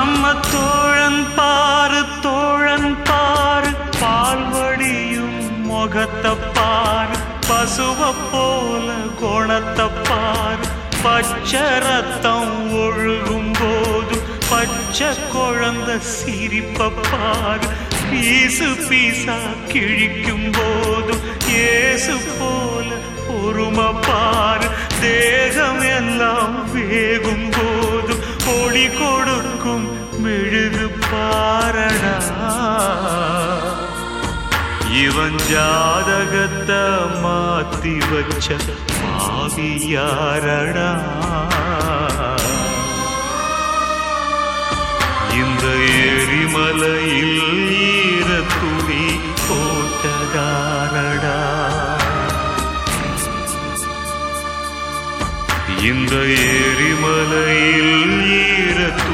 நம்ம தோழன் பாரு தோழன் பாரு பால்வடியும் முகத்தை பாரு பசுவ போல குணத்தை பாரு பச்சை ரத்தம் ஒழுகும் போது பச்சை குழந்தை சிரிப்ப பாரு பீசு பீசா கிழிக்கும் போது ஏசு போல பொறுமை பாரு தேகம் எல்லாம் வேகும் போது ஒளி கொடுக்கும் மெழுகு பாரடா இவன் ஜாதகத்தை மாத்தி வச்ச பாவியாரடா இந்த எரிமலையில் ஈர துணி போட்டதாரடா இந்த எரிமலையில் ஈர